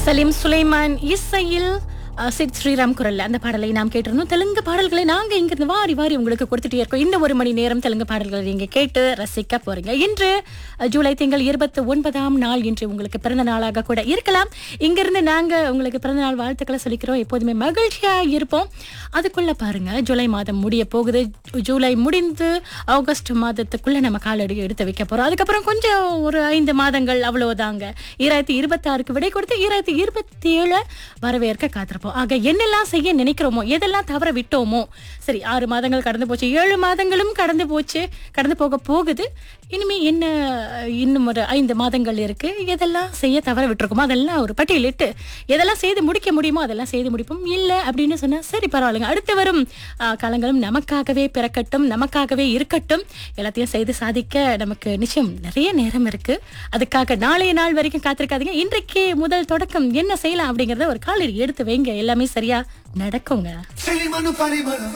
சலீம் சுலைமான் இசையில் அஹ், சித் ஸ்ரீராம் குரல்ல அந்த பாடலை நாம் கேட்டிருந்தோம் தெலுங்கு பாடல்களை நாங்க இங்கிருந்து வாரி வாரி உங்களுக்கு கொடுத்துட்டே இருக்கோம் இந்த ஒரு மணி நேரம் தெலுங்கு பாடல்களை நீங்க கேட்டு ரசிக்க போறீங்க இன்று அஹ், ஜூலை திங்கள் இருபத்தி ஒன்பதாம் நாள் இன்று உங்களுக்கு பிறந்த நாளாக கூட இருக்கலாம் இங்கிருந்து நாங்க உங்களுக்கு பிறந்த நாள் வாழ்த்துக்களை சொல்லிக்கிறோம் எப்போதுமே மகிழ்ச்சியா இருப்போம் அதுக்குள்ள பாருங்க ஜூலை மாதம் முடிய போகுது ஜூலை முடிந்து ஆகஸ்ட் மாதத்துக்குள்ள நம்ம காலடி எடுத்து வைக்க போறோம் அதுக்கப்புறம் கொஞ்சம் ஒரு ஐந்து மாதங்கள் அவ்வளவுதாங்க ஈராயிரத்தி இருபத்தி ஆறுக்கு விடை கொடுத்து ஈராயிரத்தி இருபத்தி ஏழு வரவேற்க காத்திருப்போம் ஆக என்னெல்லாம் செய்ய நினைக்கிறோமோ எதெல்லாம் தவற விட்டோமோ சரி ஆறு மாதங்கள் கடந்து போச்சு ஏழு மாதங்களும் கடந்து போச்சு கடந்து போக போகுது இனிமே என்ன இன்னும் ஒரு ஐந்து மாதங்கள் இருக்கு எதெல்லாம் செய்ய தவற விட்டுருக்கோமோ அதெல்லாம் ஒரு பட்டியலிட்டு எதெல்லாம் செய்து முடிக்க முடியுமோ அதெல்லாம் செய்து முடிப்போம் இல்லை அப்படின்னு சொன்னா சரி பரவாயில்லைங்க அடுத்து வரும் ஆ, காலங்களும் நமக்காகவே பிறக்கட்டும் நமக்காகவே இருக்கட்டும் எல்லாத்தையும் செய்து சாதிக்க நமக்கு நிச்சயம் நிறைய நேரம் இருக்கு அதுக்காக நாளைய நாள் வரைக்கும் காத்திருக்காதீங்க இன்றைக்கே முதல் தொடக்கம் என்ன செய்யலாம் அப்படிங்கறத ஒரு காலில் எடுத்து வைங்க எல்லாமே சரியா நடக்குங்க செழிமனு பரிமளம்